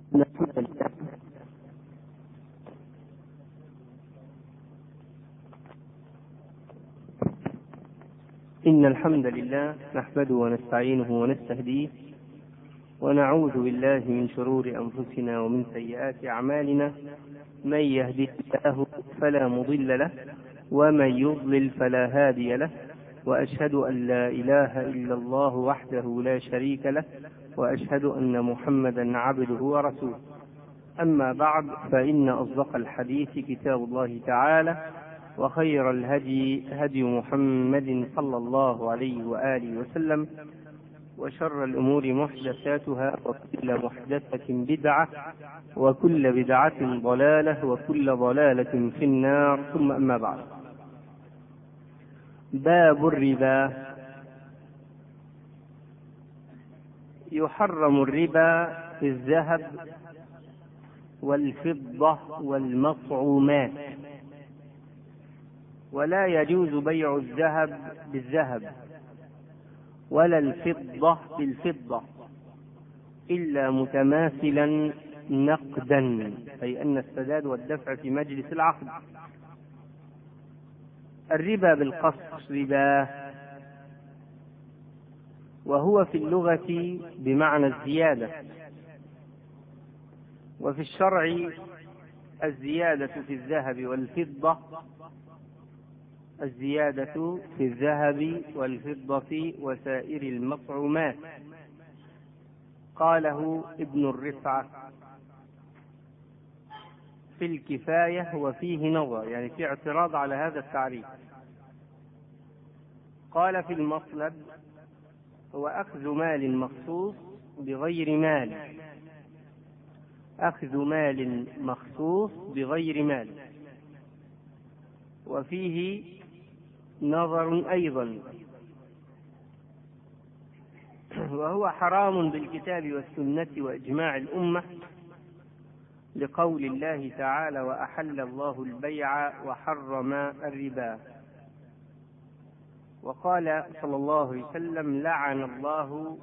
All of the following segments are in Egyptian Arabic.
إن الحمد لله نحمده ونستعينه ونستهديه ونعوذ بالله من شرور أنفسنا ومن سيئات أعمالنا من يهده الله فلا مضل له ومن يضلل فلا هادي له وأشهد أن لا إله إلا الله وحده لا شريك له وأشهد أن محمدا عبده ورسوله أما بعد فإن أصدق الحديث كتاب الله تعالى وخير الهدي هدي محمد صلى الله عليه وآله وسلم وشر الأمور محدثاتها وكل محدثة بدعة وكل بدعة ضلالة وكل ضلالة في النار ثم أما بعد باب الربا يحرم الربا في الذهب والفضة والمطعومات ولا يجوز بيع الذهب بالذهب ولا الفضة بالفضة إلا متماثلا نقدا أي أن السداد والدفع في مجلس العقد الربا بالقصد ربا وهو في اللغة بمعنى الزيادة وفي الشرع الزيادة في الذهب والفضة الزيادة في الذهب والفضة وسائر المطعومات قاله ابن الرفعة في الكفاية وفيه نظر يعني في اعتراض على هذا التعريف قال في المطلب هو أخذ مال مخصوص بغير مال أخذ مال مخصوص بغير مال وفيه نظر أيضا وهو حرام بالكتاب والسنة وإجماع الأمة لقول الله تعالى وأحل الله البيع وحرم الربا وقال صلى الله عليه وسلم لعن الله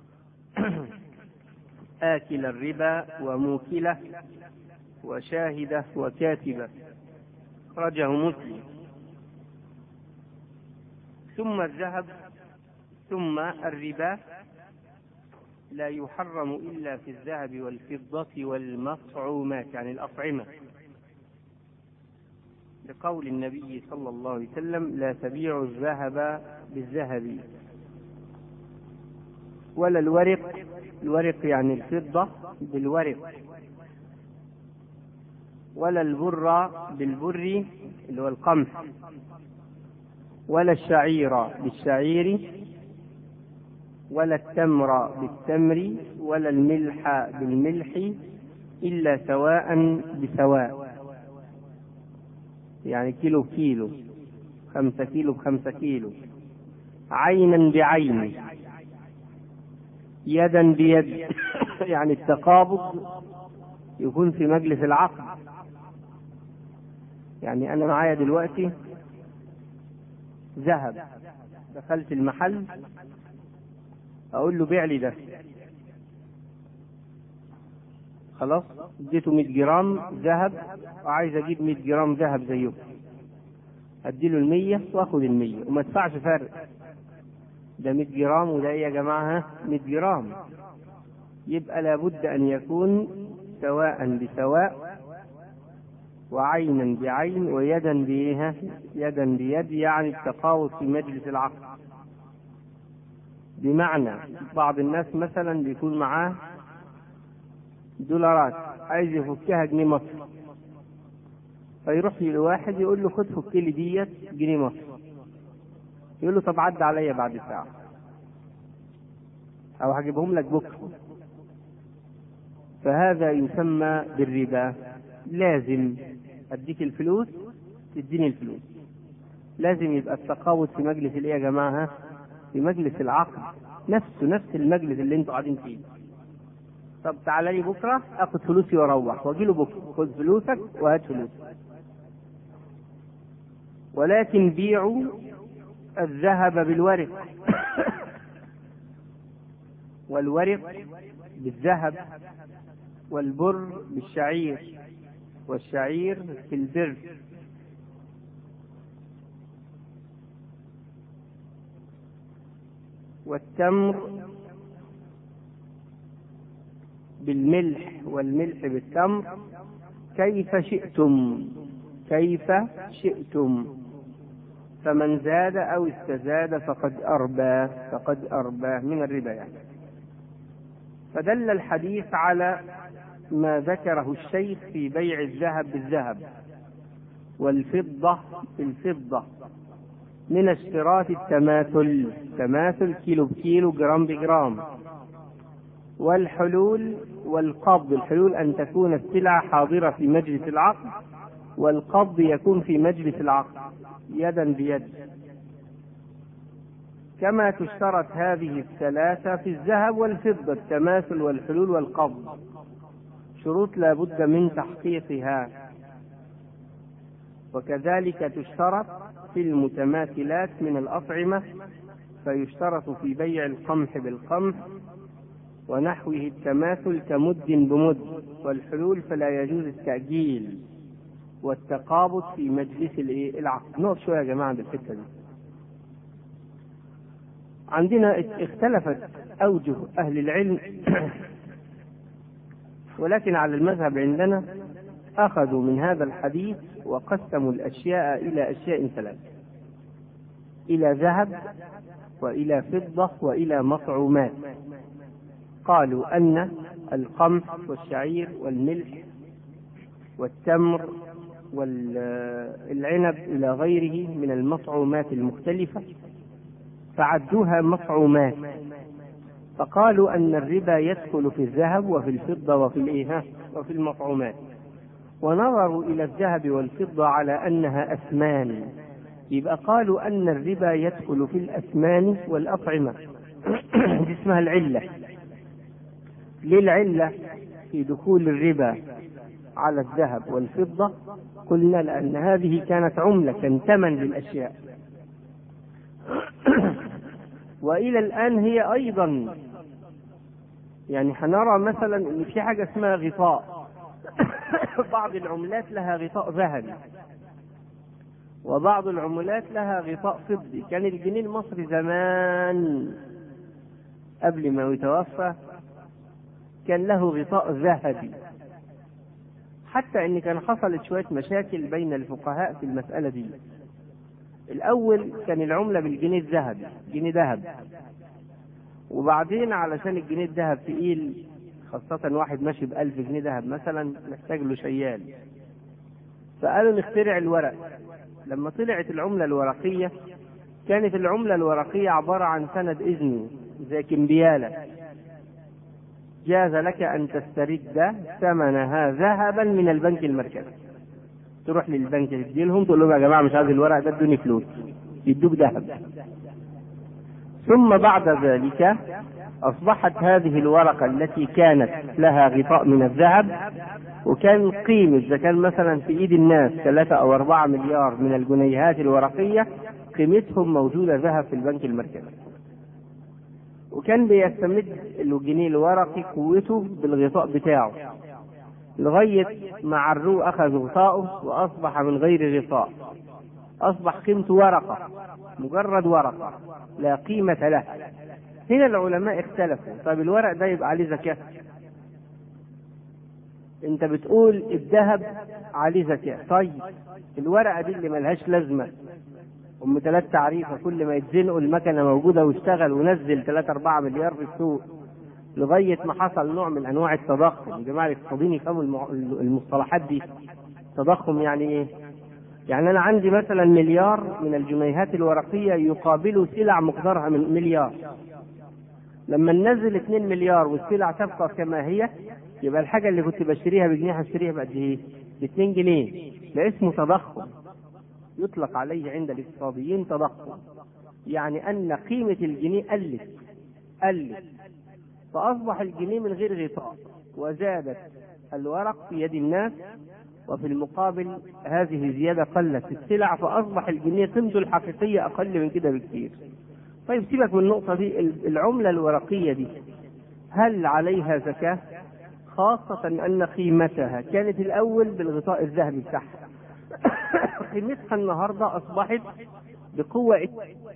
آكل الربا وموكله وشاهده وكاتبه أخرجه مسلم ثم الذهب ثم الربا لا يحرم إلا في الذهب والفضة والمطعومات يعني الأطعمة لقول النبي صلى الله عليه وسلم لا تبيع الذهب بالذهب ولا الورق الورق يعني الفضة بالورق ولا البر بالبر اللي هو القمح ولا الشعير بالشعير ولا التمر بالتمر ولا الملح بالملح إلا سواء بسواء يعني كيلو كيلو خمسة كيلو بخمسة كيلو عينا بعين يدا بيد يعني التقابض يكون في مجلس العقد يعني أنا معايا دلوقتي ذهب دخلت المحل أقول له بيع لي ده خلاص اديته 100 جرام ذهب وعايز اجيب 100 جرام ذهب زيه اديله ال 100 واخد ال 100 وما ادفعش فرق ده 100 جرام وده ايه يا جماعه 100 جرام يبقى لابد ان يكون سواء بسواء وعينا بعين ويدا بإيه يدا بيد يعني التفاوض في مجلس العقد بمعنى بعض الناس مثلا بيكون معاه دولارات عايز يفكها جنيه مصر فيروح لواحد يقول له خد فك لي ديت جنيه مصر يقول له طب عدى عليا بعد ساعة أو هجيبهم لك بكرة فهذا يسمى بالربا لازم اديك الفلوس تديني الفلوس لازم يبقى التقاوض في مجلس الايه يا جماعه في مجلس العقد نفسه نفس المجلس اللي انتوا قاعدين فيه طب تعالى لي بكره اخد فلوسي واروح واجي له بكره خد فلوسك وهات فلوسك ولكن بيعوا الذهب بالورق والورق بالذهب والبر بالشعير والشعير في البر والتمر بالملح والملح بالتمر كيف شئتم كيف شئتم فمن زاد أو استزاد فقد أربى فقد أربى من الربا يعني فدل الحديث على ما ذكره الشيخ في بيع الذهب بالذهب والفضة بالفضة من اشتراط التماثل تماثل كيلو بكيلو جرام بجرام والحلول والقبض الحلول أن تكون السلعة حاضرة في مجلس العقد والقبض يكون في مجلس العقد يدا بيد كما تشترط هذه الثلاثة في الذهب والفضة التماثل والحلول والقبض شروط لا بد من تحقيقها وكذلك تشترط في المتماثلات من الأطعمة فيشترط في بيع القمح بالقمح ونحوه التماثل كمد بمد والحلول فلا يجوز التأجيل والتقابض في مجلس العقد نقف شوية يا جماعة بالحتة دي عندنا اختلفت أوجه أهل العلم ولكن على المذهب عندنا أخذوا من هذا الحديث وقسموا الأشياء إلى أشياء ثلاثة إلى ذهب وإلى فضة وإلى مطعومات قالوا أن القمح والشعير والملح والتمر والعنب إلى غيره من المطعومات المختلفة فعدوها مطعومات فقالوا أن الربا يدخل في الذهب وفي الفضة وفي الإيه وفي المطعومات ونظروا إلى الذهب والفضة على أنها أثمان يبقى قالوا أن الربا يدخل في الأثمان والأطعمة دي اسمها العلة ليه العلة في دخول الربا على الذهب والفضة قلنا لأن هذه كانت عملة ثمن للأشياء وإلى الآن هي أيضا يعني هنرى مثلا ان في حاجه اسمها غطاء بعض العملات لها غطاء ذهبي وبعض العملات لها غطاء فضي كان الجنيه المصري زمان قبل ما يتوفى كان له غطاء ذهبي حتى ان كان حصلت شويه مشاكل بين الفقهاء في المساله دي الاول كان العمله بالجنيه الذهبي جنيه ذهب وبعدين علشان الجنيه الذهب تقيل خاصة واحد ماشي بألف جنيه ذهب مثلا محتاج له شيال فقالوا نخترع الورق لما طلعت العملة الورقية كانت العملة الورقية عبارة عن سند إذني زي كمبيالة جاز لك أن تسترد ثمنها ذهبا من البنك المركزي تروح للبنك تدي لهم تقول لهم يا جماعة مش عايز الورق ده ادوني فلوس يدوك ذهب ثم بعد ذلك أصبحت هذه الورقة التي كانت لها غطاء من الذهب وكان قيمة إذا كان مثلا في إيد الناس ثلاثة أو أربعة مليار من الجنيهات الورقية قيمتهم موجودة ذهب في البنك المركزي وكان بيستمد الجنيه الورقي قوته بالغطاء بتاعه لغاية ما عروه أخذ غطاءه وأصبح من غير غطاء أصبح قيمته ورقة مجرد ورقة لا قيمة له هنا العلماء اختلفوا طيب الورق ده يبقى عليه زكاة انت بتقول الذهب عليه زكاة طيب الورقة دي اللي ملهاش لازمة ام ثلاث تعريفة كل ما يتزنقوا المكنة موجودة واشتغل ونزل 3 4 مليار في السوق لغاية ما حصل نوع من انواع التضخم جماعة الاقتصاديين يفهموا المصطلحات دي تضخم يعني ايه؟ يعني أنا عندي مثلا مليار من الجنيهات الورقية يقابل سلع مقدارها من مليار لما ننزل 2 مليار والسلع تبقى كما هي يبقى الحاجة اللي كنت بشتريها بجنيه هشتريها بقد إيه؟ ب 2 جنيه ده اسمه تضخم يطلق عليه عند الاقتصاديين تضخم يعني أن قيمة الجنيه قلت قلت فأصبح الجنيه من غير غطاء وزادت الورق في يد الناس وفي المقابل هذه الزيادة قلت في السلع فأصبح الجنيه قيمته الحقيقية أقل من كده بكثير. طيب سيبك من النقطة دي العملة الورقية دي هل عليها زكاة؟ خاصة أن قيمتها كانت الأول بالغطاء الذهبي بتاعها قيمتها النهاردة أصبحت بقوة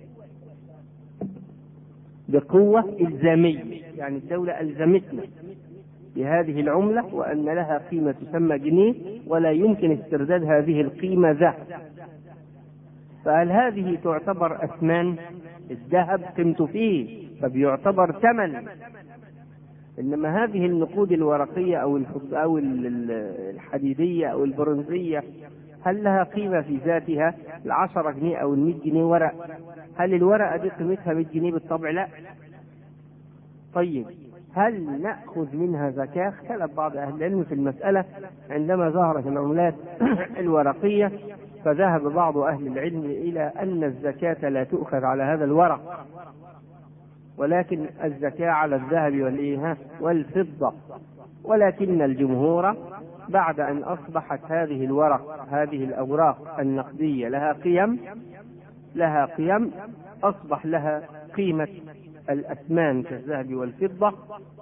بقوة إلزامية يعني الدولة ألزمتنا بهذه العملة وأن لها قيمة تسمى جنيه ولا يمكن استرداد هذه القيمة ذهب فهل هذه تعتبر أثمان الذهب قيمته فيه فبيعتبر ثمن إنما هذه النقود الورقية أو أو الحديدية أو البرونزية هل لها قيمة في ذاتها العشرة جنيه أو المئة جنيه ورق هل الورقة دي قيمتها 100 جنيه بالطبع لا طيب هل نأخذ منها زكاة اختلف بعض أهل العلم في المسألة عندما ظهرت العملات الورقية فذهب بعض أهل العلم إلى أن الزكاة لا تؤخذ على هذا الورق ولكن الزكاة على الذهب والإيه والفضة ولكن الجمهور بعد أن أصبحت هذه الورق هذه الأوراق النقدية لها قيم لها قيم أصبح لها قيمة الأثمان كالذهب والفضة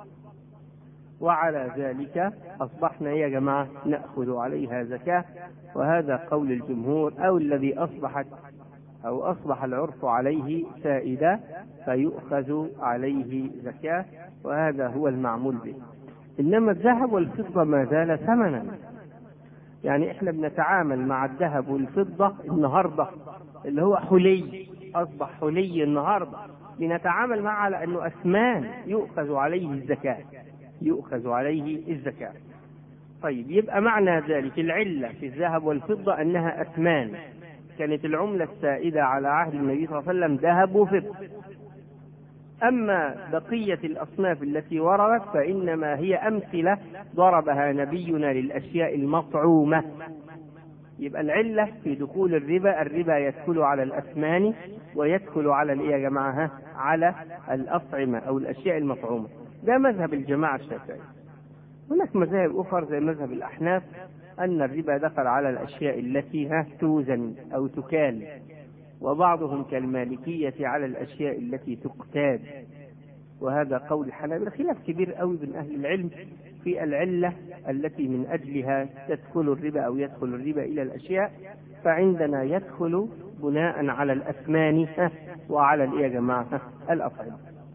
وعلى ذلك أصبحنا يا جماعة نأخذ عليها زكاة وهذا قول الجمهور أو الذي أصبحت أو أصبح العرف عليه سائدا فيؤخذ عليه زكاة وهذا هو المعمول به إنما الذهب والفضة ما زال ثمنا يعني احنا بنتعامل مع الذهب والفضة النهاردة اللي هو حلي أصبح حلي النهاردة لنتعامل معه على أنه أثمان يؤخذ عليه الزكاة يؤخذ عليه الزكاة طيب يبقى معنى ذلك العلة في الذهب والفضة أنها أثمان كانت العملة السائدة على عهد النبي صلى الله عليه وسلم ذهب وفضة أما بقية الأصناف التي وردت فإنما هي أمثلة ضربها نبينا للأشياء المطعومة يبقى العلة في دخول الربا الربا يدخل على الأثمان ويدخل على الإيه يا جماعة على الأطعمة أو الأشياء المطعومة ده مذهب الجماعة الشافعية هناك مذاهب أخرى زي مذهب الأحناف أن الربا دخل على الأشياء التي ها توزن أو تكال وبعضهم كالمالكية على الأشياء التي تقتاد وهذا قول الحنابلة خلاف كبير قوي بين أهل العلم في العلة التي من أجلها تدخل الربا أو يدخل الربا إلى الأشياء فعندنا يدخل بناء على الأثمان وعلى الإيه يا جماعة الأطعمة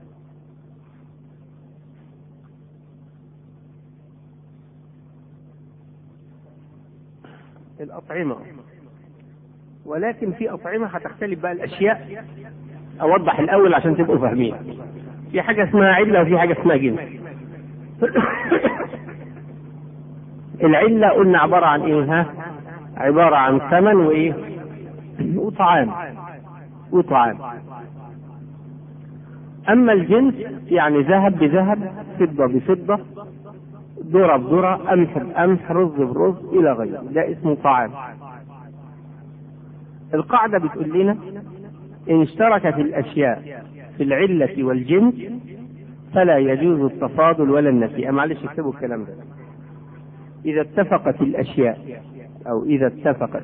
الأطعمة ولكن في أطعمة هتختلف بقى الأشياء أوضح الأول عشان تبقوا فاهمين في حاجة اسمها علة وفي حاجة اسمها جنس العلة قلنا عبارة عن إيه ها عبارة عن ثمن وإيه وطعام وطعام أما الجنس يعني ذهب بذهب فضة بفضة ذرة بذرة قمح بقمح رز برز إلى غيره ده اسمه طعام القاعدة بتقول لنا إن اشتركت الأشياء في العلة والجنس فلا يجوز التفاضل ولا النسيئة معلش اكتبوا الكلام ده إذا اتفقت الأشياء أو إذا اتفقت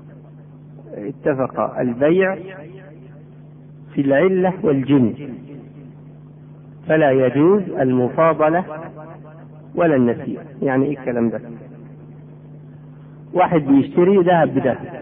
اتفق البيع في العلة والجنس فلا يجوز المفاضلة ولا النسيئة يعني ايه الكلام ده واحد بيشتري ذهب بذهب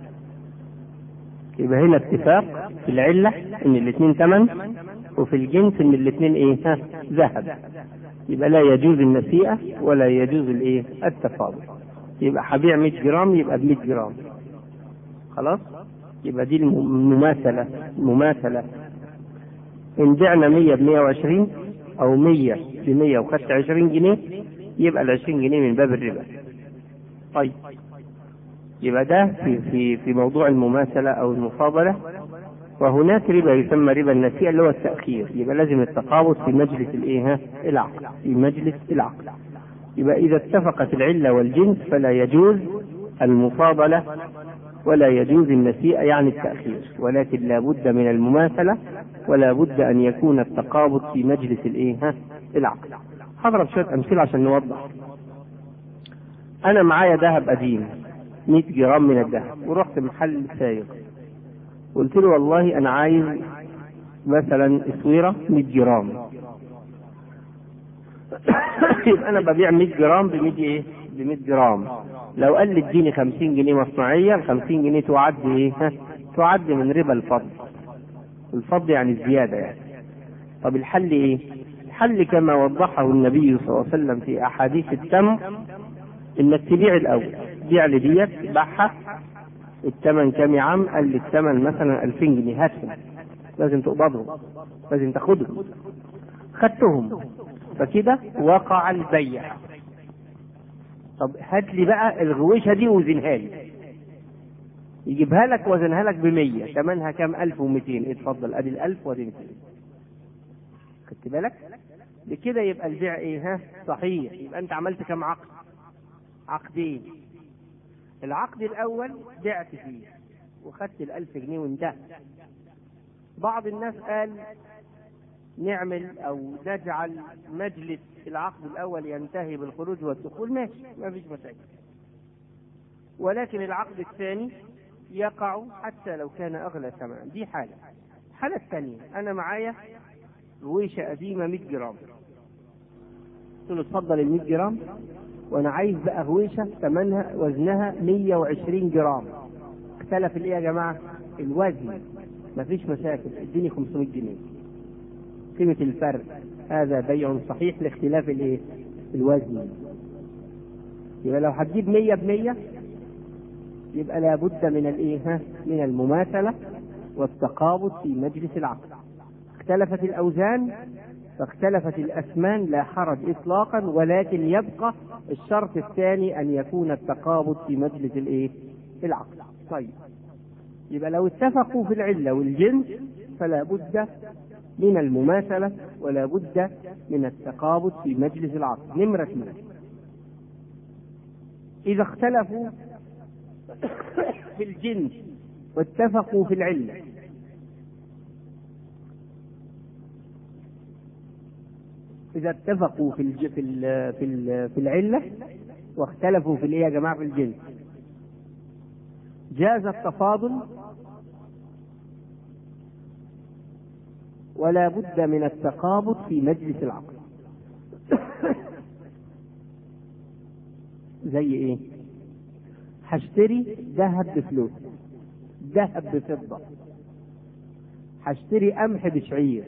يبقى هنا اتفاق في العلة ان الاثنين ثمن وفي الجنس ان الاثنين ايه ها ذهب يبقى لا يجوز النسيئة ولا يجوز الايه التفاضل يبقى هبيع 100 جرام يبقى ب 100 جرام خلاص يبقى دي المماثلة المماثلة إن بعنا 100 ب 120 أو 100 ب 100 وخدت 20 جنيه يبقى ال 20 جنيه من باب الربا. طيب يبقى ده في في في موضوع المماثلة أو المفاضلة وهناك ربا يسمى ربا النسيئة اللي هو التأخير يبقى لازم التقابض في مجلس الإيه العقد في مجلس العقد يبقى إذا اتفقت العلة والجنس فلا يجوز المفاضلة ولا يجوز النسيئة يعني التأخير ولكن لا بد من المماثلة ولا بد أن يكون التقابض في مجلس الإيه العقد هضرب شوية أمثلة عشان نوضح أنا معايا ذهب قديم 100 جرام من الذهب ورحت محل سايق قلت له والله أنا عايز مثلا اسويرة 100 جرام يبقى انا ببيع 100 جرام ب 100 ايه؟ ب 100 جرام لو قال لي اديني 50 جنيه مصنعيه ال 50 جنيه تعد ايه؟ ها؟ تعد من ربا الفضل الفضل يعني الزياده يعني طب الحل ايه؟ الحل كما وضحه النبي صلى الله عليه وسلم في احاديث التمر انك تبيع الاول بيع لي ديت باعها الثمن كام يا عم؟ قال لي الثمن مثلا 2000 جنيه هاتهم لازم تقبضهم لازم تاخدهم خدتهم فكده وقع البيع طب هات لي بقى الغويشه دي وزنها لي يجيبها لك وزنها لك ب 100 ثمنها كام 1200 اتفضل ادي ال 1000 وادي 200 خدت بالك بكده يبقى البيع ايه ها صحيح يبقى انت عملت كام عقد عقدين العقد الاول بعت فيه وخدت ال 1000 جنيه وانتهى بعض الناس قال نعمل او نجعل مجلس العقد الاول ينتهي بالخروج والدخول ماشي ما فيش مشاكل ولكن العقد الثاني يقع حتى لو كان اغلى ثمنا دي حاله الحاله الثانيه انا معايا غويشه قديمه 100 جرام قلت له اتفضل ال 100 جرام وانا عايز بقى غويشه ثمنها وزنها 120 جرام اختلف الايه يا جماعه الوزن مفيش مشاكل اديني 500 جنيه قيمة الفرق هذا بيع صحيح لاختلاف الايه؟ الوزن. يبقى لو هتجيب 100 ب 100 يبقى لابد من الايه؟ ها؟ من المماثلة والتقابض في مجلس العقد. اختلفت الأوزان فاختلفت الأثمان لا حرج إطلاقا ولكن يبقى الشرط الثاني أن يكون التقابض في مجلس الايه؟ العقد. طيب. يبقى لو اتفقوا في العلة والجنس فلا بد من المماثلة ولا بد من التقابض في مجلس العقد نمرة اثنين إذا اختلفوا في الجنس واتفقوا في العلة إذا اتفقوا في الج... في ال... في ال... في العلة واختلفوا في الإيه يا جماعة في الجنس جاز التفاضل ولا بد من التقابض في مجلس العقد زي ايه هشتري ذهب بفلوس ذهب بفضة هشتري قمح بشعير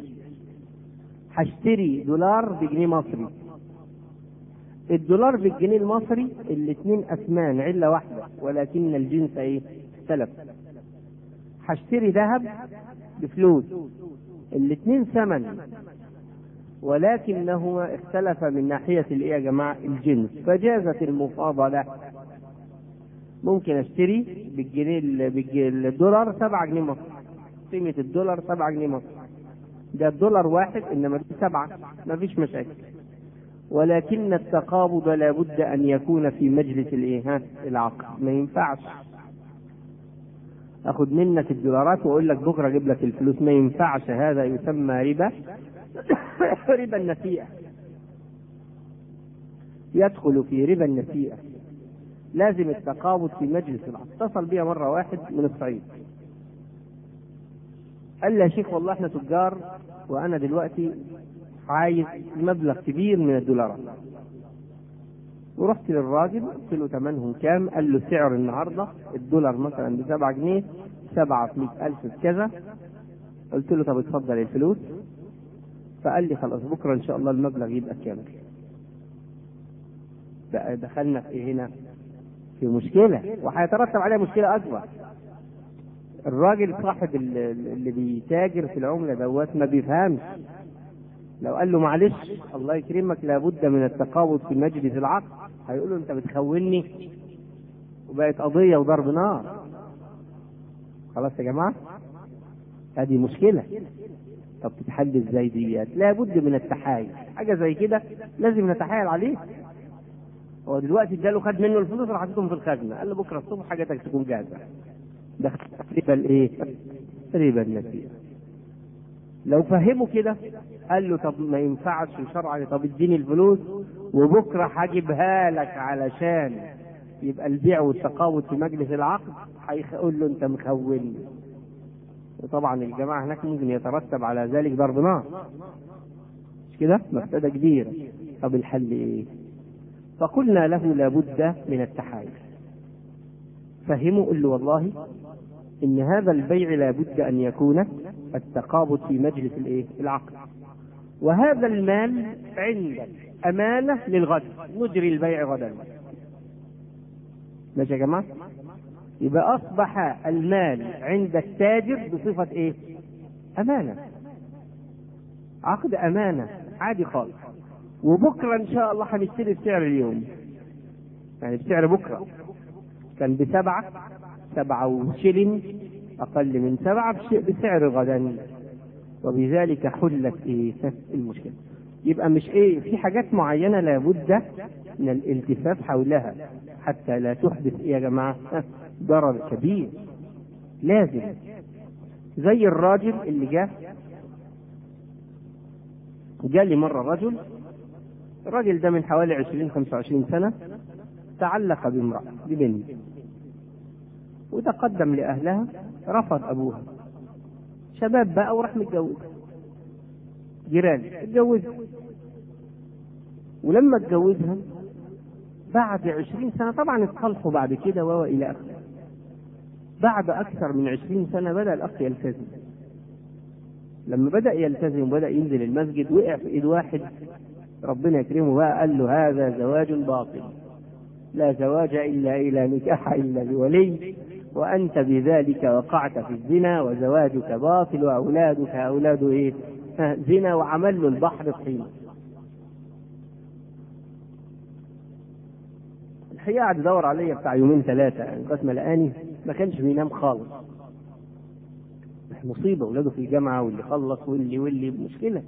هشتري دولار بجنيه مصري الدولار بالجنيه المصري الاثنين اثمان عله واحده ولكن الجنس ايه اختلف هشتري ذهب بفلوس الاثنين ثمن ولكنهما اختلف من ناحية الايه يا جماعة الجنس فجازت المفاضلة ممكن اشتري بالجنيه الدولار 7 جنيه مصري قيمة الدولار 7 جنيه مصري ده الدولار واحد انما دي سبعة ما فيش مشاكل ولكن التقابض لابد ان يكون في مجلس الايه العقد ما ينفعش اخد منك الدولارات واقول لك بكره اجيب لك الفلوس ما ينفعش هذا يسمى ربا ربا النسيئه يدخل في ربا النسيئه لازم التقابض في مجلس العقد اتصل بي مره واحد من الصعيد قال لي يا شيخ والله احنا تجار وانا دلوقتي عايز مبلغ كبير من الدولارات ورحت للراجل قلت له ثمنهم كام؟ قال له سعر النهارده الدولار مثلا ب 7 جنيه 7 في 100000 بكذا قلت له طب اتفضل الفلوس فقال لي خلاص بكره ان شاء الله المبلغ يبقى كامل بقى دخلنا في ايه هنا؟ في مشكله وهيترتب عليها مشكله اكبر الراجل صاحب اللي بيتاجر في العمله دوت ما بيفهمش لو قال له معلش الله يكرمك لابد من التقابض في مجلس العقد هيقول له انت بتخوني وبقت قضيه وضرب نار خلاص يا جماعه هذه مشكله طب تتحل ازاي ديت لابد من التحايل حاجه زي كده لازم نتحايل عليه هو دلوقتي اداله خد منه الفلوس راح حطيتهم في الخزنه قال له بكره الصبح حاجتك تكون جاهزه ده ربا الايه؟ ربا النسيئه لو فهموا كده قال له طب ما ينفعش شرعا طب اديني الفلوس وبكره هجيبها لك علشان يبقى البيع والتقاوض في مجلس العقد هيقول له انت مخوني وطبعا الجماعه هناك ممكن يترتب على ذلك ضرب نار مش كده؟ مفسده كبيره طب الحل إيه؟ فقلنا له لابد من التحايل فهموا قل له والله إن هذا البيع لابد أن يكون التقابض في مجلس الإيه؟ العقد وهذا المال عندك أمانة للغد نجري البيع غدا ماشي يا جماعة يبقى أصبح المال عند التاجر بصفة إيه أمانة عقد أمانة عادي خالص وبكرة إن شاء الله هنشتري بسعر اليوم يعني بسعر بكرة كان بسبعة سبعة وشلن أقل من سبعة بسعر غدا وبذلك حلت إيه المشكلة يبقى مش إيه في حاجات معينة لابد من الالتفاف حولها حتى لا تحدث إيه يا جماعة ضرر كبير لازم زي الراجل اللي جاء جاء لي مرة رجل الراجل ده من حوالي 20 25 سنة تعلق بامرأة ببنت وتقدم لأهلها رفض أبوها شباب بقى وراح متجوز جيران اتجوزها ولما اتجوزها بعد عشرين سنة طبعا اتصالحوا بعد كده وهو إلى آخره بعد أكثر من عشرين سنة بدأ الأخ يلتزم لما بدأ يلتزم وبدأ ينزل المسجد وقع في إيد واحد ربنا يكرمه بقى قال له هذا زواج باطل لا زواج إلا إلى نكاح إلا بولي وأنت بذلك وقعت في الزنا وزواجك باطل وأولادك أولاد إيه؟ زنا وعمل له البحر طحين الحقيقة قعد يدور عليا بتاع يومين ثلاثة يعني لغاية ما لقاني ما كانش بينام خالص مصيبة ولاده في الجامعة واللي خلص واللي واللي مشكلة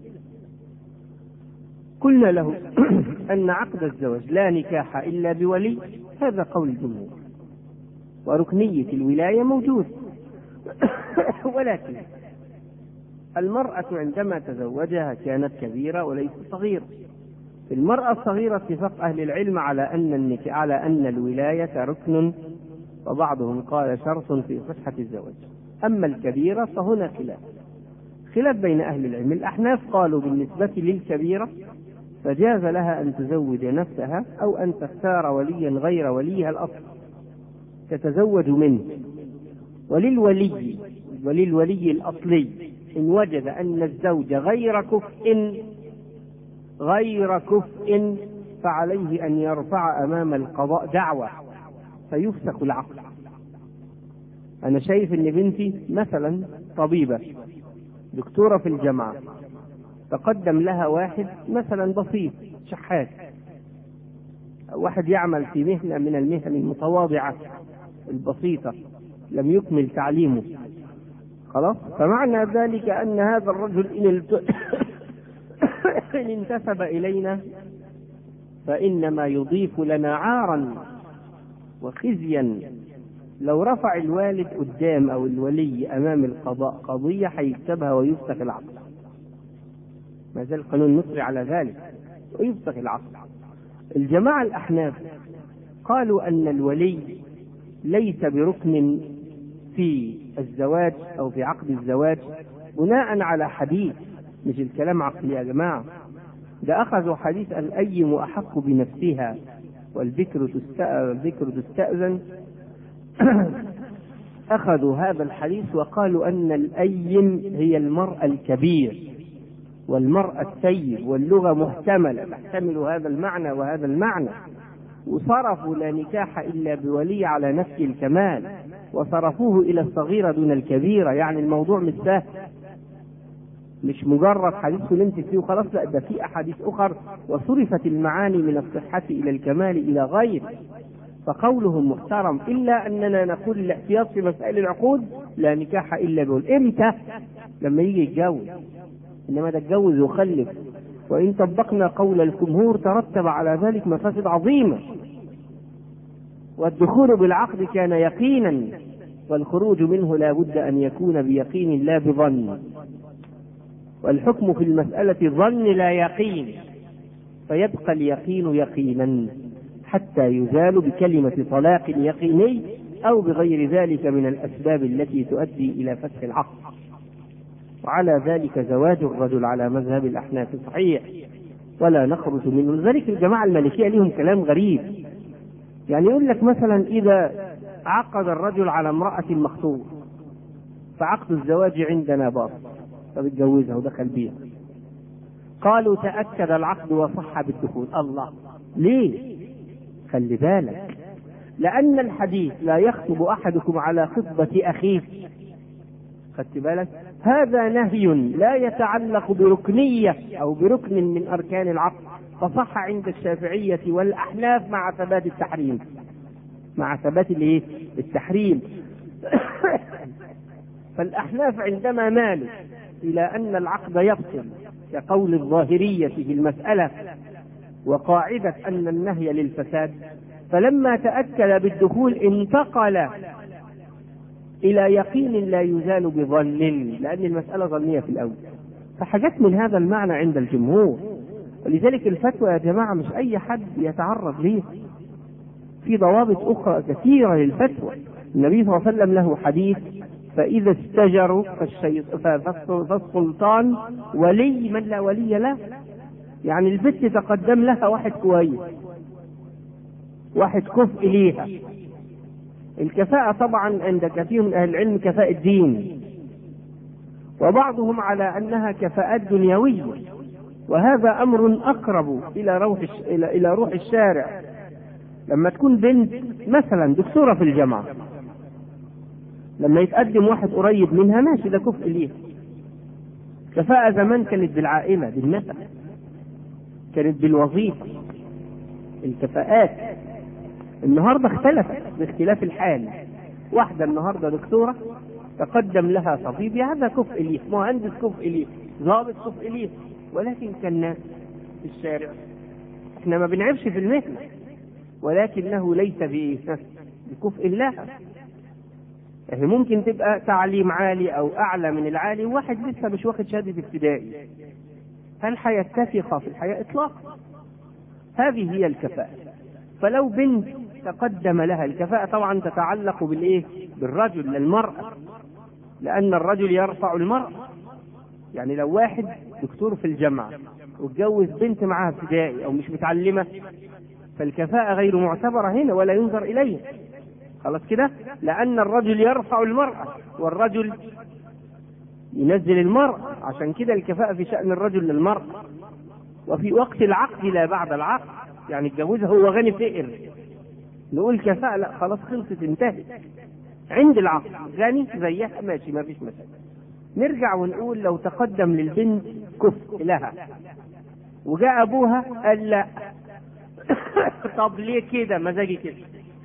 قلنا له أن عقد الزواج لا نكاح إلا بولي هذا قول الجمهور وركنية الولاية موجود ولكن المرأة عندما تزوجها كانت كبيرة وليست صغيرة المرأة الصغيرة اتفاق أهل العلم على أن النك... على أن الولاية ركن وبعضهم قال شرط في صحة الزواج أما الكبيرة فهنا خلاف خلاف بين أهل العلم الأحناف قالوا بالنسبة للكبيرة فجاز لها أن تزوج نفسها أو أن تختار وليا غير وليها الأصل تتزوج منه وللولي وللولي الأصلي إن وجد أن الزوج غير كفء غير كفء فعليه أن يرفع أمام القضاء دعوة فيفسخ العقد أنا شايف إن بنتي مثلا طبيبة دكتورة في الجامعة تقدم لها واحد مثلا بسيط شحات واحد يعمل في مهنة من المهن المتواضعة البسيطة لم يكمل تعليمه خلاص فمعنى ذلك أن هذا الرجل إن إن انتسب إلينا فإنما يضيف لنا عارا وخزيا لو رفع الوالد قدام أو الولي أمام القضاء قضية هيكتبها ويفسخ العقد ما زال القانون المصري على ذلك ويفسخ العقد الجماعة الأحناف قالوا أن الولي ليس بركن في الزواج أو في عقد الزواج بناء على حديث مش الكلام عقلي يا جماعة ده أخذوا حديث الأيم أحق بنفسها والذكر الذكر تستأذن أخذوا هذا الحديث وقالوا أن الأيم هي المرأة الكبير والمرأة السيد واللغة محتملة تحتمل هذا المعنى وهذا المعنى وصرفوا لا نكاح إلا بولي على نفس الكمال وصرفوه إلى الصغيرة دون الكبيرة يعني الموضوع مش سهل مش مجرد حديث نمت فيه وخلاص لا ده في أحاديث أخر وصرفت المعاني من الصحة إلى الكمال إلى غير فقولهم محترم إلا أننا نقول الاحتياط في مسائل العقود لا نكاح إلا بول إمتى لما يجي يتجوز إنما ده اتجوز وخلف وإن طبقنا قول الجمهور ترتب على ذلك مفاسد عظيمة والدخول بالعقد كان يقينا والخروج منه لا بد أن يكون بيقين لا بظن والحكم في المسألة ظن لا يقين فيبقى اليقين يقينا حتى يزال بكلمة طلاق يقيني أو بغير ذلك من الأسباب التي تؤدي إلى فسخ العقد وعلى ذلك زواج الرجل على مذهب الأحناف صحيح ولا نخرج منه لذلك الجماعة المالكية لهم كلام غريب يعني يقول لك مثلا إذا عقد الرجل على امرأة مخطوبة فعقد الزواج عندنا باطل فبتجوزها ودخل بيها قالوا تأكد العقد وصح بالدخول الله ليه خلي بالك لأن الحديث لا يخطب أحدكم على خطبة أخيه خدت بالك هذا نهي لا يتعلق بركنية أو بركن من أركان العقد فصح عند الشافعية والأحناف مع ثبات التحريم مع ثبات الايه؟ التحريم فالأحناف عندما مالوا إلى أن العقد يبطل كقول الظاهرية في المسألة وقاعدة أن النهي للفساد فلما تأكد بالدخول انتقل إلى يقين لا يزال بظن لأن المسألة ظنية في الأول فحاجات من هذا المعنى عند الجمهور ولذلك الفتوى يا جماعة مش أي حد يتعرض ليها في ضوابط أخرى كثيرة للفتوى النبي صلى الله عليه وسلم له حديث فإذا استجروا فالسلطان ولي من لا ولي له يعني البت تقدم لها واحد كويس واحد كفء ليها الكفاءة طبعا عند كثير من أهل العلم كفاءة دين وبعضهم على أنها كفاءات دنيوية وهذا أمر أقرب إلى روح إلى إلى روح الشارع لما تكون بنت مثلا دكتورة في الجامعة لما يتقدم واحد قريب منها ماشي ده كفء ليها كفاءة زمان كانت بالعائلة بالنسب كانت بالوظيفة الكفاءات النهارده اختلفت باختلاف الحال واحدة النهارده دكتورة تقدم لها طبيب هذا كفء ليه مهندس كفء ليه ضابط كفء ليه ولكن كالناس في الشارع احنا ما بنعيبش في المهنة ولكنه ليس بكفء لها يعني ممكن تبقى تعليم عالي او اعلى من العالي وواحد لسه مش واخد شهاده ابتدائي هل حيتفق في الحياه اطلاقا هذه هي الكفاءه فلو بنت تقدم لها الكفاءه طبعا تتعلق بالايه بالرجل للمراه لان الرجل يرفع المراه يعني لو واحد دكتور في الجامعه واتجوز بنت معاها ابتدائي او مش متعلمه فالكفاءه غير معتبره هنا ولا ينظر اليها خلاص كده لأن الرجل يرفع المرأة والرجل ينزل المرأة عشان كده الكفاءة في شأن الرجل للمرأة وفي وقت العقد لا بعد العقد يعني اتجوزها هو غني فقر نقول كفاءة لا خلاص خلصت انتهت عند العقد غني زيها ماشي ما فيش مشاكل نرجع ونقول لو تقدم للبنت كفء لها وجاء ابوها قال لا طب ليه كده مزاجي كده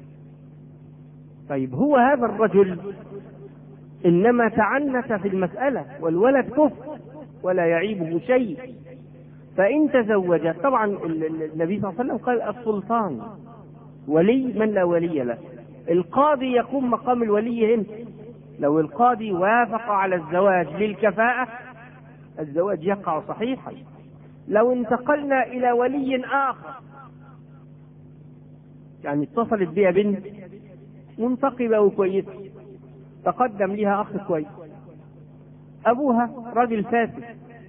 طيب هو هذا الرجل انما تعنت في المساله والولد كفر ولا يعيبه شيء فان تزوج طبعا النبي صلى الله عليه وسلم قال السلطان ولي من لا ولي له القاضي يقوم مقام الولي هنا لو القاضي وافق على الزواج للكفاءة الزواج يقع صحيحا لو انتقلنا إلى ولي آخر يعني اتصلت بها بنت منتقبة وكويسة تقدم لها أخ كويس أبوها راجل فاسد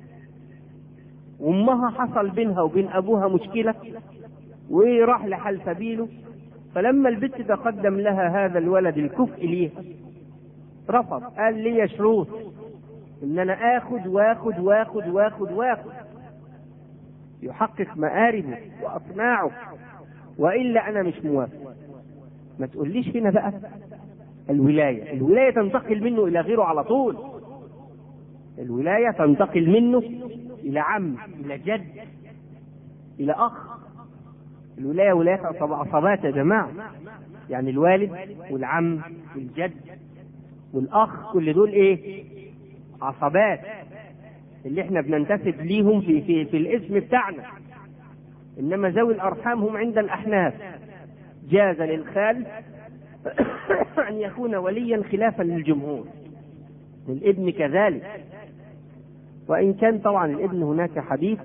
وأمها حصل بينها وبين أبوها مشكلة وراح لحل سبيله فلما البت تقدم لها هذا الولد الكفء ليها رفض قال لي شروط ان انا اخد واخد واخد واخد واخد يحقق مآربه واطماعه والا انا مش موافق ما تقوليش هنا بقى الولاية الولاية تنتقل منه إلى غيره على طول الولاية تنتقل منه إلى عم إلى جد إلى أخ الولاية ولاية عصبات يا جماعة يعني الوالد والعم والجد والأخ كل دول إيه عصبات اللي احنا بننتسب ليهم في في في الاسم بتاعنا انما ذوي الارحام هم عند الاحناف جاز للخال أن يكون وليا خلافا للجمهور للابن كذلك وإن كان طبعا الابن هناك حديث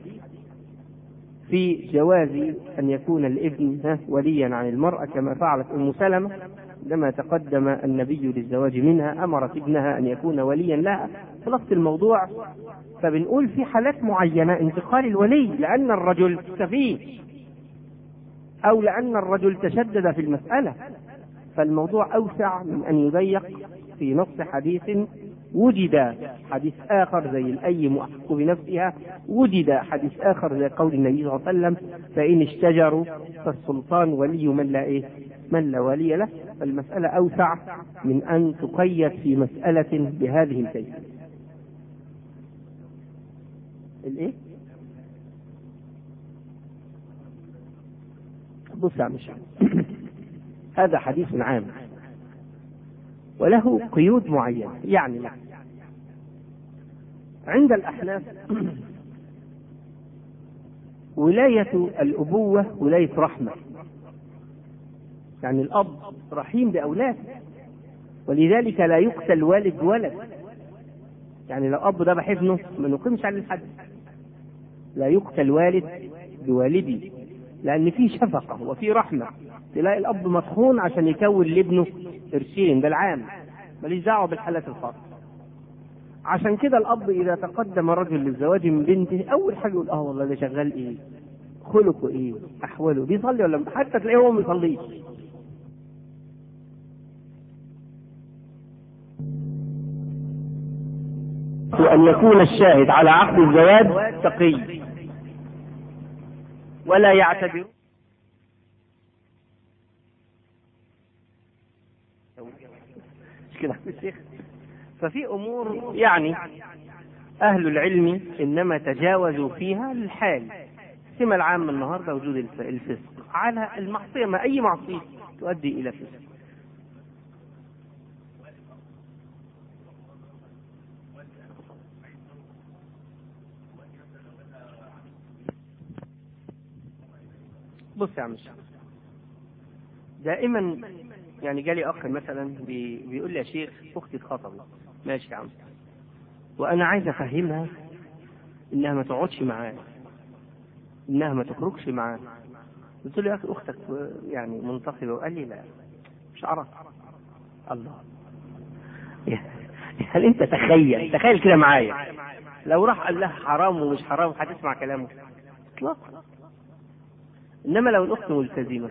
في جواز أن يكون الابن وليا عن المرأة كما فعلت أم سلمة عندما تقدم النبي للزواج منها أمرت ابنها أن يكون وليا لها خلصت الموضوع فبنقول في حالات معينة انتقال الولي لأن الرجل سفيه أو لأن الرجل تشدد في المسألة فالموضوع أوسع من أن يضيق في نص حديث وجد حديث آخر زي الأيم أحق بنفسها وجد حديث آخر زي قول النبي صلى الله عليه وسلم فإن اشتجروا فالسلطان ولي من لا إيه من لا ولي له فالمسألة أوسع من أن تقيد في مسألة بهذه الكيفية الإيه؟ بص يا عم هذا حديث عام وله قيود معينة يعني لا عند الأحناف ولاية الأبوة ولاية رحمة يعني الأب رحيم بأولاده ولذلك لا يقتل والد ولد يعني لو أب ذبح ابنه ما نقيمش عليه الحد لا يقتل والد بوالدي لأن في شفقة وفي رحمة تلاقي الأب مطحون عشان يكون لابنه قرشين ده العام ماليش دعوة بالحالات الخاصة عشان كده الأب إذا تقدم رجل للزواج من بنته أول حاجة يقول أه والله ده شغال إيه؟ خلقه إيه؟ أحواله بيصلي ولا حتى تلاقيه هو ما بيصليش أن يكون الشاهد على عقد الزواج تقي ولا يعتبر كده الشيخ ففي امور يعني اهل العلم انما تجاوزوا فيها للحال السمة العامة النهاردة وجود الفسق على المعصية ما أي معصية تؤدي إلى فسق بص يا عم الشيخ دائما يعني جالي اخ مثلا بي بيقول لي يا شيخ اختي اتخطبت ماشي يا عم وانا عايز افهمها انها ما تقعدش معاه انها ما تخرجش معاه قلت له يا اخي اختك يعني منتقبه وقال لي لا مش عرف الله هل انت تخيل تخيل كده معايا لو راح قال لها حرام ومش حرام هتسمع كلامه اطلاقا انما لو الاخت ملتزمه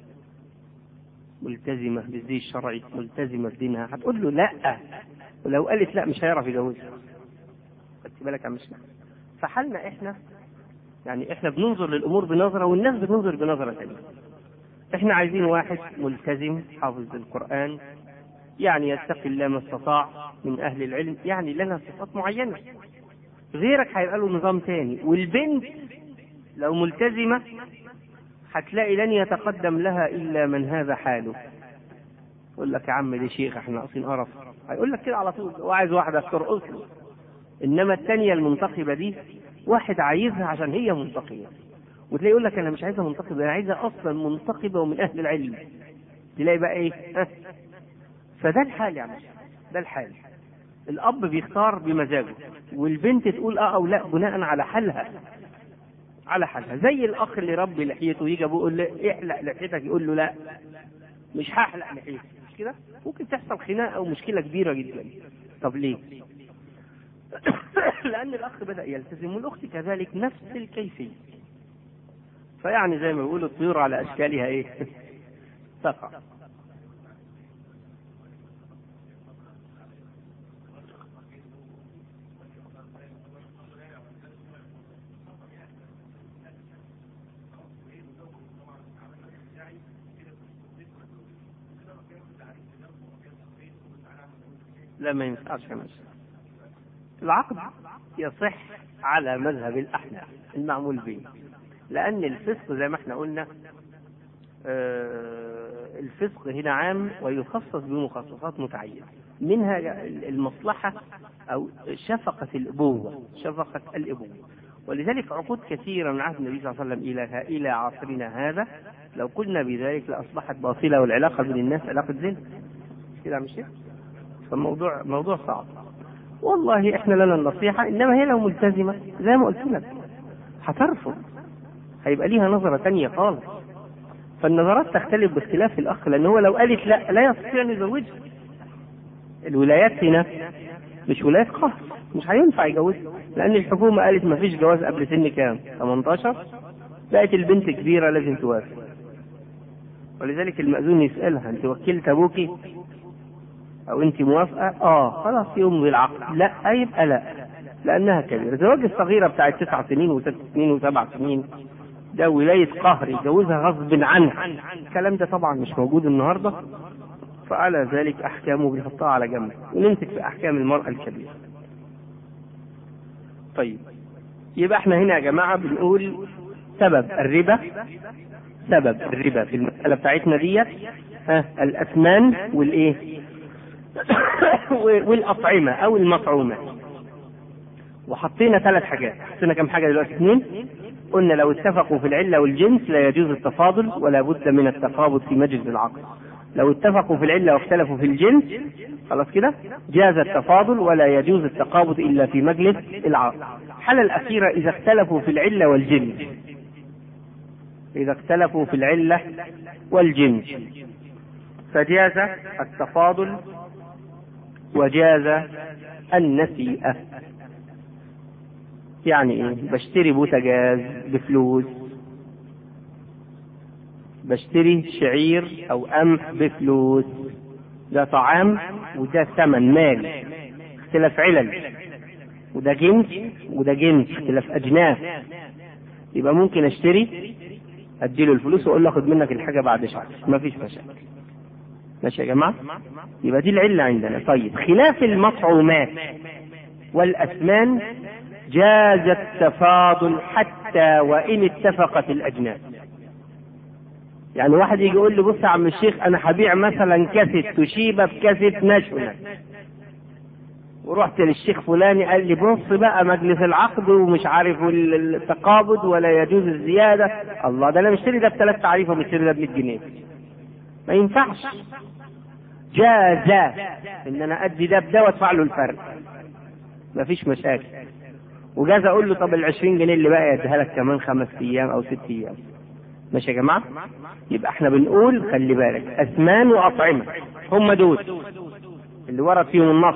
ملتزمة بالزي الشرعي ملتزمة بدينها هتقول له لا ولو قالت لا مش هيعرف يجوزها خدت بالك يا عم فحالنا احنا يعني احنا بننظر للامور بنظره والناس بتنظر بنظره ثانيه احنا عايزين واحد ملتزم حافظ القران يعني يتقي الله ما استطاع من اهل العلم يعني لنا صفات معينه غيرك هيبقى له نظام تاني والبنت لو ملتزمه هتلاقي لن يتقدم لها الا من هذا حاله يقول لك يا عم دي شيخ احنا ناقصين قرف هيقول لك كده على طول وعايز واحده ترقص له انما الثانيه المنتقبه دي واحد عايزها عشان هي منتقبه وتلاقي يقول لك انا مش عايزها منتقبه انا عايزها اصلا منتقبه ومن اهل العلم تلاقي بقى ايه ها فده الحال يا عم ده الحال الاب بيختار بمزاجه والبنت تقول اه او لا بناء على حالها على حالها زي الاخ اللي ربي لحيته يجي ابوه يقول له احلق لحيتك يقول له لا مش هحلق لحيتي مش كده ممكن تحصل خناقه او مشكله كبيره جدا طب ليه لان الاخ بدا يلتزم والاخت كذلك نفس الكيفيه فيعني زي ما بيقولوا الطيور على اشكالها ايه تقع لا ما ينفعش يا ماشي العقد يصح على مذهب الأحناف المعمول به لأن الفسق زي ما احنا قلنا آه الفسق هنا عام ويخصص بمخصصات متعينة منها المصلحة أو شفقة الأبوة شفقة الأبوة ولذلك عقود كثيرة من عهد النبي صلى الله عليه وسلم إلى إلى عصرنا هذا لو قلنا بذلك لأصبحت باطلة والعلاقة بين الناس علاقة زنا كده مش كده؟ فالموضوع موضوع صعب والله احنا لنا النصيحة انما هي لو ملتزمة زي ما قلت لك هترفض هيبقى ليها نظرة تانية خالص فالنظرات تختلف باختلاف الاخ لان هو لو قالت لا لا يستطيع ان يزوجها الولايات هنا مش ولايات قهر مش هينفع يجوزها لان الحكومه قالت ما فيش جواز قبل سن كام 18 بقت البنت كبيره لازم توافق ولذلك المأذون يسألها انت وكلت ابوكي او انت موافقه اه خلاص يوم بالعقد لا يبقى لا لانها كبيره زواج الصغيره بتاعت تسع سنين وست سنين وسبع سنين ده ولايه قهر يجوزها غصب عنها الكلام ده طبعا مش موجود النهارده فعلى ذلك احكامه بيحطها على جنب ونمسك في احكام المراه الكبيره طيب يبقى احنا هنا يا جماعه بنقول سبب الربا سبب الربا في المساله بتاعتنا ديت ها الاثمان والايه والاطعمه او المطعومات وحطينا ثلاث حاجات حطينا كم حاجه دلوقتي اثنين قلنا لو اتفقوا في العله والجنس لا يجوز التفاضل ولا بد من التقابض في مجلس العقد لو اتفقوا في العله واختلفوا في الجنس خلاص كده جاز التفاضل ولا يجوز التقابض الا في مجلس العقد الحاله الاخيره اذا اختلفوا في العله والجنس اذا اختلفوا في العله والجنس فجاز التفاضل وجاز النسيئة يعني ايه بشتري بوتجاز بفلوس بشتري شعير او قمح بفلوس ده طعام وده ثمن مال اختلاف علل وده جنس وده جنس اختلاف اجناس يبقى ممكن اشتري اديله الفلوس واقول له اخد منك الحاجه بعد شهر ما فيش مشاكل ماشي يا جماعه يبقى دي العله عندنا طيب خلاف المطعومات والاثمان جاز التفاضل حتى وان اتفقت الاجناس يعني واحد يجي يقول لي بص يا عم الشيخ انا هبيع مثلا كاسه توشيبا بكاسه ناشونال ورحت للشيخ فلاني قال لي بص بقى مجلس العقد ومش عارف التقابض ولا يجوز الزياده الله ده انا مشتري ده بثلاث تعريفه ومشتري ده ب 100 جنيه ما ينفعش جاز ان انا ادي ده بده وادفع له الفرق ما فيش مشاكل وجاز اقول له طب ال 20 جنيه اللي بقى يديها لك كمان خمس ايام او ست ايام ماشي يا جماعه يبقى احنا بنقول خلي بالك اثمان واطعمه هم دول اللي ورد فيهم النص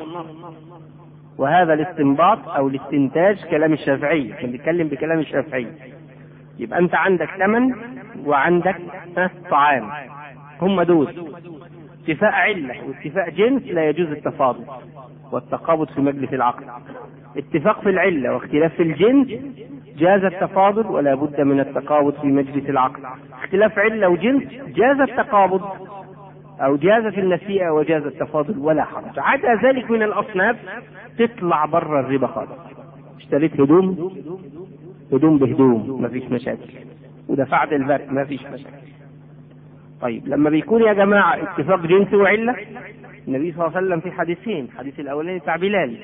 وهذا الاستنباط او الاستنتاج كلام الشافعي احنا بنتكلم بكلام الشافعي يبقى انت عندك ثمن وعندك طعام هم دول اتفاق علة واتفاق جنس لا يجوز التفاضل والتقابض في مجلس العقد اتفاق في العلة واختلاف في الجنس جاز التفاضل ولا بد من التقابض في مجلس العقد اختلاف علة وجنس جاز التقابض أو جازت النسيئة وجاز التفاضل ولا حرج عدا ذلك من الأصناف تطلع بره الربا خالص اشتريت هدوم هدوم بهدوم ما فيش مشاكل ودفعت الفرق ما فيش مشاكل طيب لما بيكون يا جماعة اتفاق جنس وعلة النبي صلى الله عليه وسلم في حديثين الحديث الأولاني بتاع بلال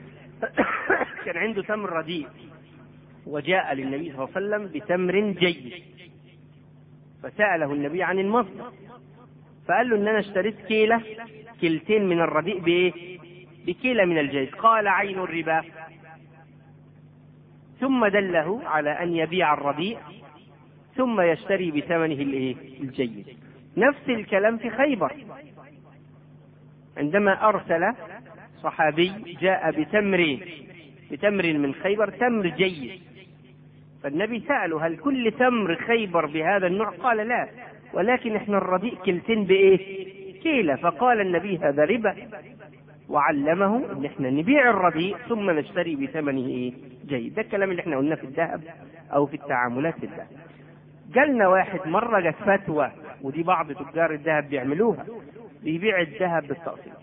كان عنده تمر رديء وجاء للنبي صلى الله عليه وسلم بتمر جيد فسأله النبي عن المصدر فقال له ان انا اشتريت كيلة كيلتين من الرديء بايه بكيلة من الجيد قال عين الربا ثم دله على ان يبيع الرديء ثم يشتري بثمنه الايه الجيد نفس الكلام في خيبر عندما ارسل صحابي جاء بتمر بتمر من خيبر تمر جيد فالنبي سأله هل كل تمر خيبر بهذا النوع قال لا ولكن احنا الرديء كلتين بايه كيلة فقال النبي هذا ربا وعلمه ان احنا نبيع الرديء ثم نشتري بثمنه ايه جيد ده الكلام اللي احنا قلناه في الذهب او في التعاملات في الذهب جالنا واحد مرة جت فتوى ودي بعض تجار الذهب بيعملوها بيبيع الذهب بالتقسيط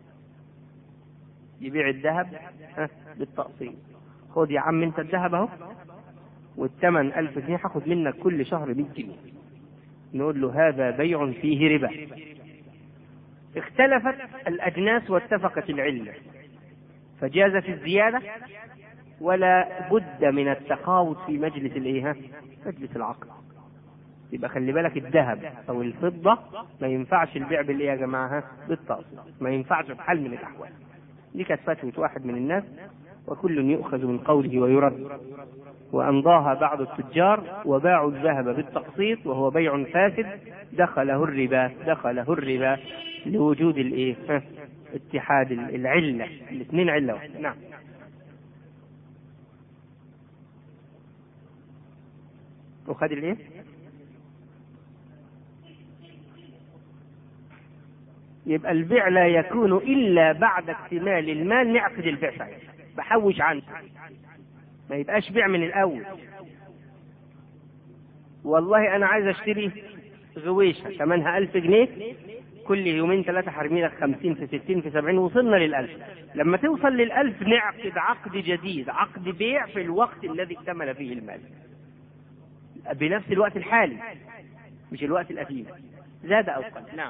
يبيع الذهب بالتقسيط خد يا عم انت الذهب اهو والثمن ألف جنيه هاخد منك كل شهر 100 جنيه نقول له هذا بيع فيه ربا اختلفت الأجناس واتفقت العلة فجازت الزيادة ولا بد من التقاوض في مجلس الايه مجلس العقد يبقى خلي بالك الذهب او الفضه ما ينفعش البيع بالايه يا جماعه بالتقسيط ما ينفعش في حال من الاحوال دي كانت فتوى واحد من الناس وكل يؤخذ من قوله ويرد وأمضاها بعض التجار وباعوا الذهب بالتقسيط وهو بيع فاسد دخله الربا دخله الربا لوجود الايه؟ اتحاد العلة الاثنين علة واحدة نعم وخد الايه؟ يبقى البيع لا يكون الا بعد اكتمال المال نعقد البيع ساعتها بحوش عنه ما يبقاش بيع من الاول والله انا عايز اشتري غويشه ثمنها ألف جنيه كل يومين ثلاثة حرمي لك خمسين في ستين في سبعين وصلنا للألف لما توصل للألف نعقد عقد جديد عقد بيع في الوقت الذي اكتمل فيه المال بنفس الوقت الحالي مش الوقت القديم زاد أو قل نعم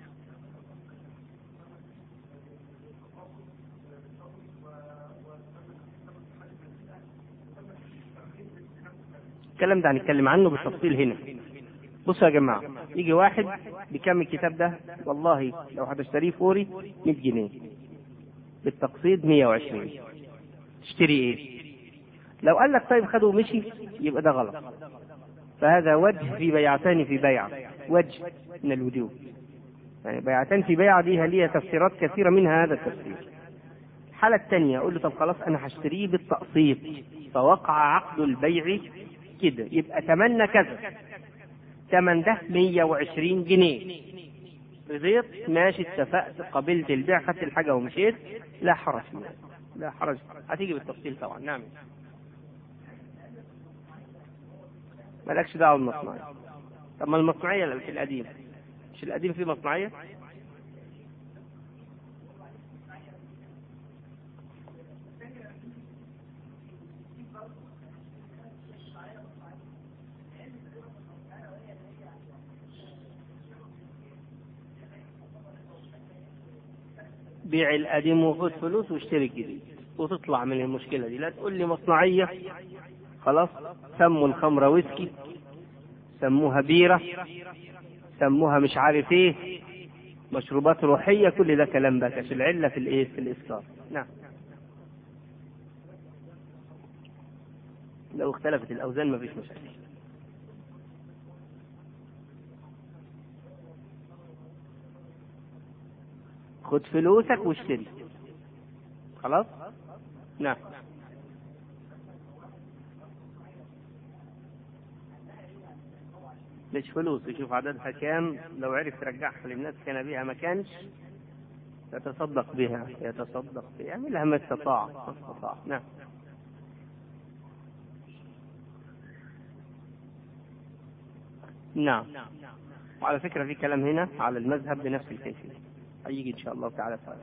الكلام ده هنتكلم عنه بالتفصيل هنا بصوا يا جماعة يجي واحد بكم الكتاب ده والله لو هتشتريه فوري 100 جنيه بالتقسيط 120 تشتري ايه لو قال لك طيب خده ومشي يبقى ده غلط فهذا وجه في بيعتان في بيعة وجه من الوجوه يعني بيعتان في بيعة دي ليها تفسيرات كثيرة منها هذا التفسير الحالة الثانية أقول له طب خلاص أنا هشتريه بالتقسيط فوقع عقد البيع كده يبقى تمنى كذا تمن ده 120 جنيه رضيت ماشي اتفقت قبلت البيع خدت الحاجة ومشيت لا حرج لا حرج هتيجي بالتفصيل طبعا نعم مالكش دعوة بالمصنعية طب ما المصنعية في القديم مش القديم فيه مصنعية بيع القديم وخد فلوس واشتري الجديد وتطلع من المشكلة دي لا تقول لي مصنعية خلاص سموا الخمرة ويسكي سموها بيرة سموها مش عارف ايه مشروبات روحية كل ده كلام بكش العلة في الايه في الإسكار نعم لو اختلفت الأوزان مفيش مشكلة خد فلوسك واشتري خلاص نعم مش فلوس يشوف عددها كام لو عرف يرجعها للناس كان بيها ما كانش يتصدق بها يتصدق بها يعملها ما استطاع ما استطاع نعم نعم وعلى فكرة في كلام هنا على المذهب بنفس الكيفية هيجي إن شاء الله تعالى تعالى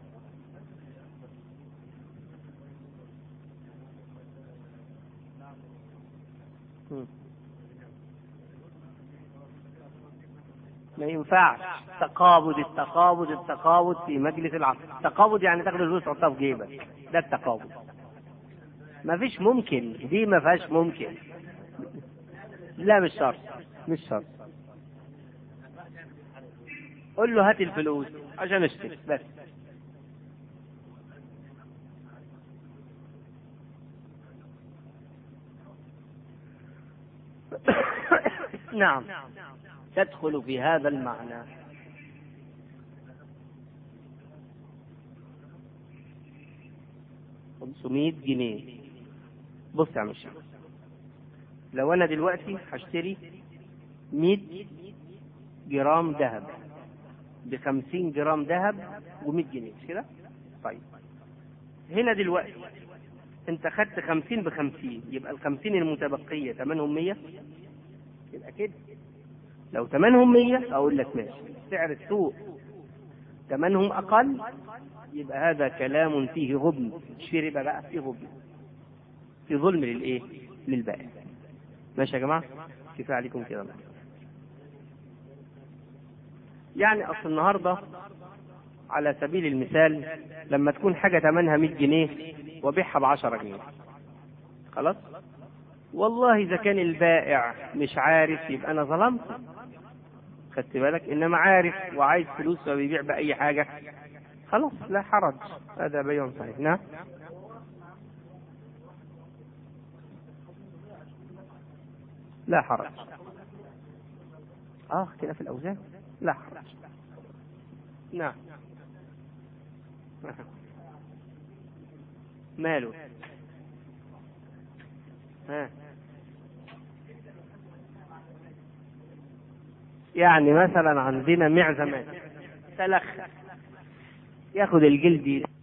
ما ينفعش تقابض التقابض التقابض في مجلس العقد التقابض يعني تاخد الفلوس تحطها في جيبك ده التقابض ما فيش ممكن دي ما فيهاش ممكن لا مش شرط مش شرط قول له هات الفلوس عشان اشتري بس نعم تدخل في هذا المعنى خمسمائة جنيه بص يا عم لو انا دلوقتي هشتري 100 جرام ذهب ب 50 جرام ذهب و100 جنيه مش كده؟ طيب هنا دلوقتي انت خدت 50 ب 50 يبقى ال 50 المتبقيه ثمنهم 100 يبقى كده لو ثمنهم 100 اقول لك ماشي سعر السوق ثمنهم اقل يبقى هذا كلام فيه غبن مش ربا بقى فيه غبن في ظلم للايه؟ للبائع ماشي يا جماعه؟ كفايه عليكم كده بقى. يعني اصل النهارده على سبيل المثال لما تكون حاجه ثمنها 100 جنيه وبيعها ب 10 جنيه خلاص والله اذا كان البائع مش عارف يبقى انا ظلمت خدت بالك انما عارف وعايز فلوس وبيبيع باي حاجه خلاص لا حرج هذا بيع صحيح نعم لا حرج اه اختلاف الاوزان لا حرج نعم ماله ها يعني مثلا عندنا معزة مات تلخ ياخد الجلد